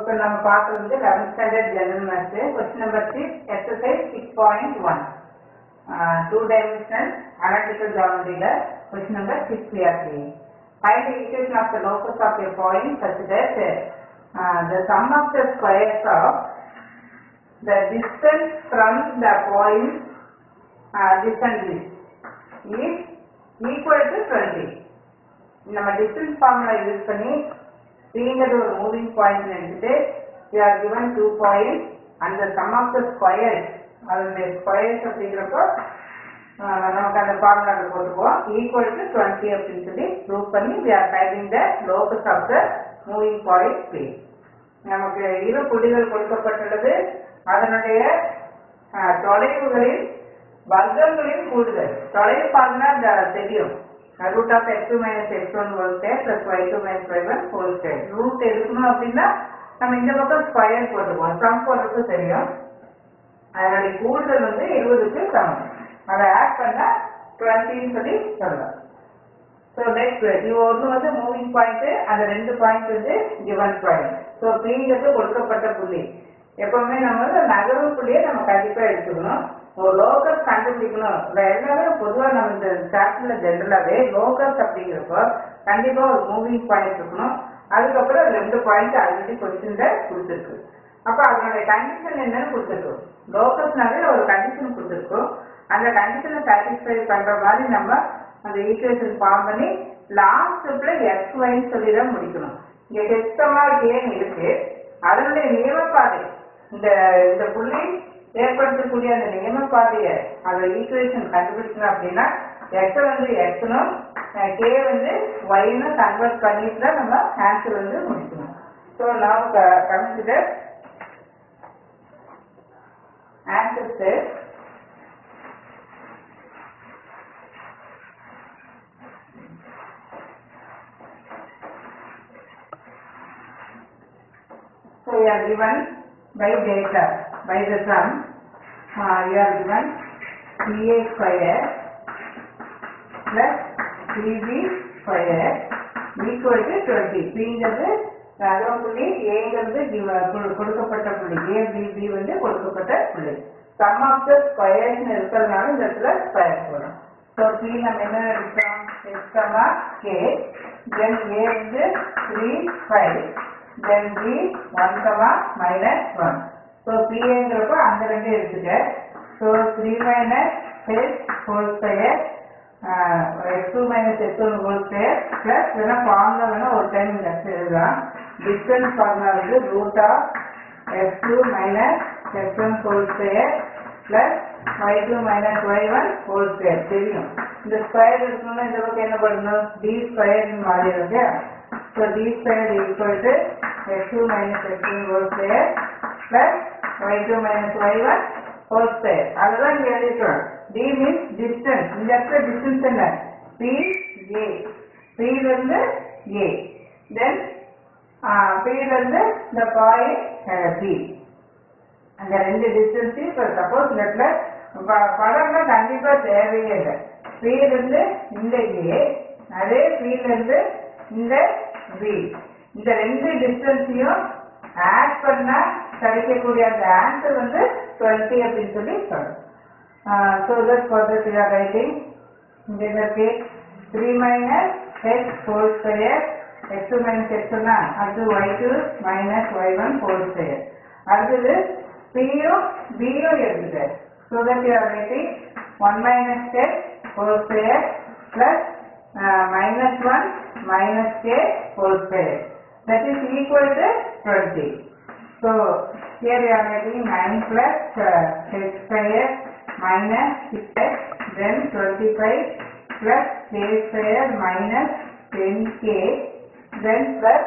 இப்போ நம்ம பார்க்கறது வந்து eleventh standard general maths question number six exercise six point one two dimensional analytical geometryல question number six we are seeing. Find the equation of the locus of a point such that uh, the sum of the squares of the distance from the point uh, this and this is equal to 20. நம்ம distance formula use பண்ணி சிங்கிறது ஒரு moving point எடுத்துட்டு you are given two point அந்த sum of the square அதனுடைய squares அப்படிங்கிறப்போ ஆஹ், நமக்கு அந்த ஃபார்முலாவில் போட்டுக்குவோம் ஈக்குவல் டு டுவெண்ட்டி அப்படின்னு சொல்லி ப்ரூவ் பண்ணி we are finding the locus of the moving point space நமக்கு இரு புள்ளிகள் கொடுக்கப்பட்டுள்ளது அதனுடைய ஆஹ், தொலைவுகளில் வர்க்கங்களின் கூடுதல் தொலைவு பார்த்தா இந்த தெரியும் root of x two minus x one whole square plus y two minus y one whole square root எடுக்கணும் அப்படின்னா நம்ம இந்த பக்கம் ஸ்கொயர் போட்டுக்குவோம் சம் போடுறதுக்கு தெரியும் அதனுடைய கூடுதல் வந்து இருபதுக்கு சமம் அதை ஆட் பண்ணா டுவெண்ட்டின்னு சொல்லி சொல்லலாம் ஸோ நெக்ஸ்ட் இது ஒன்று வந்து மூவிங் பாயிண்ட் அந்த ரெண்டு பாயிண்ட் வந்து கிவன் பாயிண்ட் ஸோ பிங்கிறது கொடுக்கப்பட்ட புள்ளி எப்பவுமே நம்ம வந்து நகரும் புள்ளியை நம்ம கண்டிப்பா எடுத்துக்கணும் ஒரு லோக்கஸ் கண்டுபிடிக்கணும் இந்த எல்லாமே பொதுவாக நம்ம இந்த சாப்டர்ல ஜென்ரலாகவே லோக்கஸ் அப்படிங்கிறப்போ கண்டிப்பா ஒரு மூவிங் பாயிண்ட் இருக்கணும் அதுக்கப்புறம் ரெண்டு பாயிண்ட் ஆல்ரெடி கொஸ்டின்ல கொடுத்துருக்கு அப்ப அதனுடைய கண்டிஷன் என்னன்னு கொடுத்துருக்கோம் லோக்கஸ்னாலே ஒரு கண்டிஷன் கொடுத்துருக்கோம் அந்த கண்டிஷனை சாட்டிஸ்ஃபை பண்ற மாதிரி நம்ம அந்த ஈக்குவேஷன் ஃபார்ம் பண்ணி லாஸ்ட் ஸ்டெப்ல எக்ஸ் ஒய்ன்னு சொல்லி தான் முடிக்கணும் இங்க டெஸ்டமா கேம் இருக்கு அதனுடைய நியமப்பாதை இந்த இந்த புள்ளி ஏற்படுத்தக்கூடிய அந்த நியமப்பாதையை அந்த ஈக்குவேஷன் கண்டுபிடிக்கணும் அப்படின்னா எக்ஸ் வந்து எக்ஸ்னும் கே வந்து ஒய்னு கன்வெர்ட் பண்ணிட்டு தான் நம்ம ஆன்சர் வந்து முடிக்கணும் ஸோ நாம் consider answer So you are given by data, by the sum, uh, you are given PA square plus PB square equal to 20. Pங்கிறது நகரம் புள்ளி ஏங்கிறது given- கொடு- கொடுக்கப்பட்ட புள்ளி ஏ பிபி வந்து கொடுக்கப்பட்ட புள்ளி சம் ஆஃப் த ஸ்கொயர்ஸ் இருக்கிறதுனால இந்த இடத்துல ஸ்கொயர் போடும் ஸோ பி நம்ம என்ன எடுக்கிறோம் எக்ஸ்ட்ரமா கே தென் ஏ வந்து three five then b one comma minus one so பிங்கிறப்போ அந்த ரெண்டு எடுத்துக்க so three minus h whole square x two minus x one whole square plus வேணா ஃபார்முலா வேணா ஒரு டைம் இந்த எழுதலாம் டிஸ்டன்ஸ் ஃபார்முலா வந்து root of x two minus x one whole square plus y two minus y one whole square தெரியும் இந்த square இருக்கணும்னா இந்த பக்கம் என்ன பண்ணணும் டி ஸ்கொயர் மாறி இருக்கு so d square equal to x two minus x one whole square plus y two minus y one whole square அதுதான் இங்கே எழுதிக்கிறோம் டி மீன்ஸ் டிஸ்டன்ஸ் இந்த இடத்துல டிஸ்டன்ஸ் என்ன பி ஏ பியிலிருந்து ஏ தென் பியிலிருந்து இந்த பாயிண்ட் பி அந்த ரெண்டு டிஸ்டன்ஸையும் இப்போ சப்போஸ் இந்த இடத்துல ப- படம்னா கண்டிப்பா தேவையே இல்லை இருந்து இந்த ஏ அதே இருந்து இந்த பி இந்த ரெண்டு டிஸ்டன்ஸையும் ஆட் பண்ணா கிடைக்கக்கூடிய அந்த ஆன்சர் வந்து டுவெண்ட்டி அப்படின்னு சொல்லி சொல்லணும் so that for that you are writing இங்க இருக்கு three minus x whole square x two minus x ஒன்னா அடுத்து y two minus y one whole square அடுத்தது பியும் பியும் எடுத்துக்க so that you are writing one minus x whole square plus minus one minus k whole square that is equal to twenty So here you are getting 9 plus uh, x square minus 6x then 25 plus k square minus 10k then plus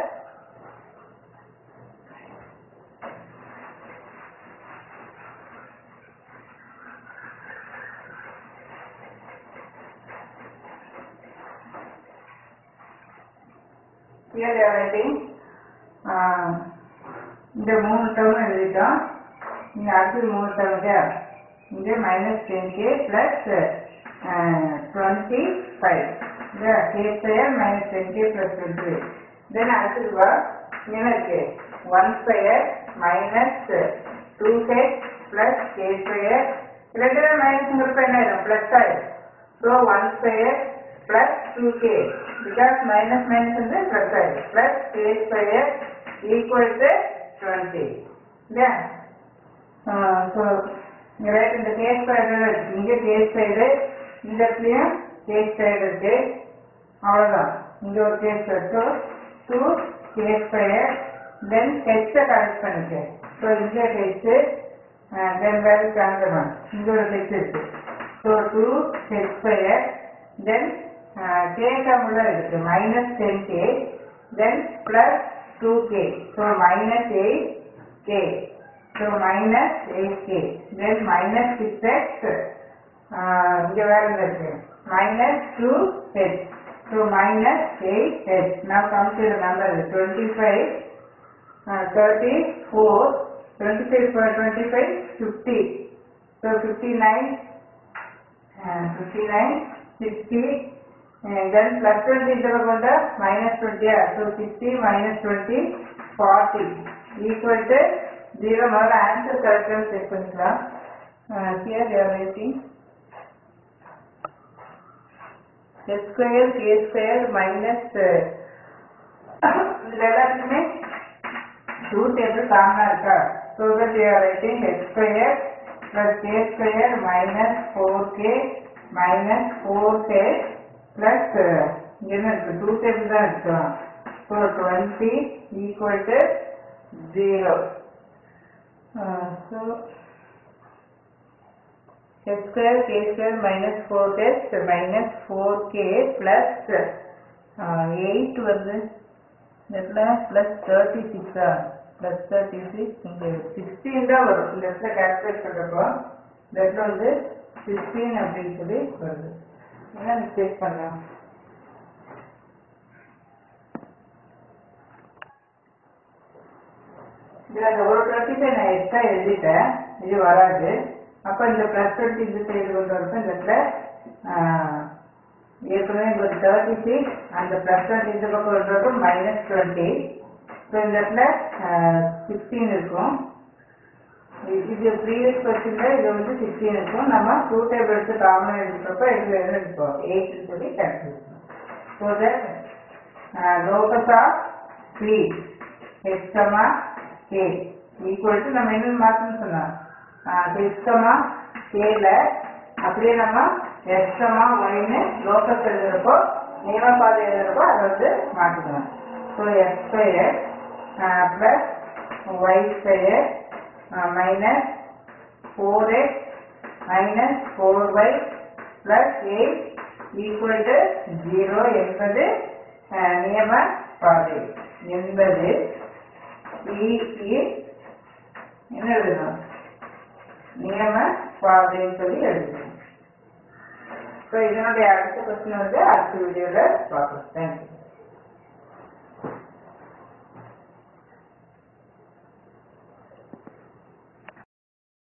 here you are writing uh, இந்த மூணு term எழுதிட்டோம் இங்க அடுத்தது மூணு டேர்முக்கு இங்க minus ten k plus twenty five k square minus ten k plus twenty then அடுத்தது வா என்ன இருக்கு one square minus two h plus k square ரெண்டு பேரும் மைனஸ்ங்கிறப்ப என்ன ஆயிடும் பிளஸ் ஆயிடும் so one square plus two k because minus minus வந்து பிளஸ் ஆயிடும் plus k square equal to twenty இல்லையா ஸோ இங்கே ரைட் இந்த கே ஸ்கொயர் இருக்கு இங்கே கே ஸ்கொயரு இந்த இடத்துலையும் கே ஸ்கொயர் இருக்கு அவ்வளோதான் இங்கே ஒரு k square so two k square then ஹெச்சை கரெக்ட் பண்ணிக்க ஸோ இங்கே ஹெச்சு தென் வேறு காந்தவன் இங்கே ஒரு ஹெச் இருக்கு so two h square then k உள்ள இருக்கு minus ten k then plus two k so minus eight k so minus eight k then minus six x இங்கே வேற என்ன இருக்கு minus two h so minus eight h நான் compute number twenty five thirty four twenty five twenty five fifty so fifty nine fifty nine sixty then plus twenty இதில் கொண்ட minus டுவெண்ட்டியா so sixty minus twenty forty equal to zero முதல்ல answer கரெக்டாக check பண்ணிக்கலாம் here you are writing s square k square minus இதில் எல்லாத்துக்குமே two table காமனாக இருக்கா so that you are writing x square plus k square minus four k minus four k plus இங்கே என்ன இருக்குது டூ டேபிள் தான் இருக்கலாம் so twenty equal to zero so x square k square minus 4x minus 4k plus uh, 8 வந்து இடத்துல plus 36 ஆ plus 36 இங்க 16 தான் வரும் இந்த இடத்துல calculate பண்றப்போ இந்த இடத்துல வந்து 16 அப்படின்னு சொல்லி வருது என்ன மிஸ்டேக் பண்ணலாம் இதுல அந்த ஒரு டுவெண்ட்டி ஃபைவ் நான் எக்ஸ்ட்ரா எழுதிட்டேன் இது வராது அப்போ இந்த ப்ளஸ் டுவெண்ட்டி இந்த சைடு கொண்டு வரப்ப இந்த இடத்துல ஆஹ், ஏற்கனவே உங்களுக்கு தேர்ட்டி சிக்ஸ் அந்த ப்ளஸ் டுவெண்ட்டி இந்த பக்கம் கொண்டு வரப்போ மைனஸ் டுவெண்ட்டி ஸோ இந்த இடத்துல சிக்ஸ்டீன் இருக்கும் இது- இது ப்ரீவியஸ் கொஸ்டின்ல இது வந்து சிக்ஸ்டீன் இருக்கும் நம்ம டூ டேபிள் எடுத்து காமன் எடுக்கிறப்ப இதுல என்ன இருக்கும் எயிட்னு சொல்லி calculate so that locus of three h comma k equal to நம்ம என்ன மாற்றணும்னு சொன்னோம் ஹெச்கமா கேல அப்படியே நம்ம எக்ஸ்கமா ஒய்னு லோகஸ் எழுதுறப்போ நியமப்பாதை எழுதுறப்போ அதை வந்து மாற்றிக்கணும் so x square plus y square minus four x minus four y plus eight equal to zero என்பது அஹ், நியம பாதை என்பது ஈக்கு என்ன எழுதணும் நியம பாதைன்னு சொல்லி எழுதணும் ஸோ இதனுடைய அடுத்த கொஸ்டின் வந்து அடுத்த வீடியோவில் பார்க்கலாம் தேங்க்யூ